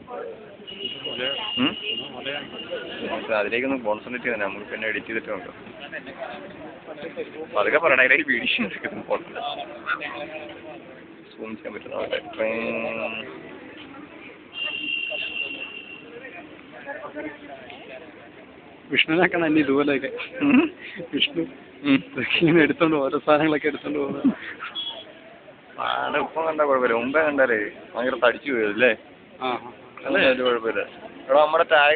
ഉം? പക്ഷെ അതിലേക്കൊന്ന് കോൺസെൻട്രേറ്റ് ചെയ്യാൻ നമുക്ക് പിന്നെ എഡിറ്റ് ചെയ്തിട്ട് നോക്കാം അതൊക്കെ പറയണ അതിലേക്ക് വീഡിയോ എടുക്കുന്നു ഫോട്ടോ സൂം ചെയ്യാൻ പറ്റുന്ന വിഷ്ണുവിനൊക്കെ എന്നെ ഇതുപോലെയൊക്കെ വിഷ്ണു ഇതൊക്കെ ഇങ്ങനെ എടുത്തോണ്ട് ഓരോ സാധനങ്ങളൊക്കെ എടുത്തോണ്ട് പോകുന്നത് പാടെ ഇപ്പം കണ്ടാൽ കുഴപ്പമില്ല മുമ്പേ കണ്ടാലേ ഭയങ്കര തടിച്ചു പോയല്ലേ ആ അല്ലേ ഒരു കുഴപ്പമില്ല എടാ നമ്മുടെ ടാഗ്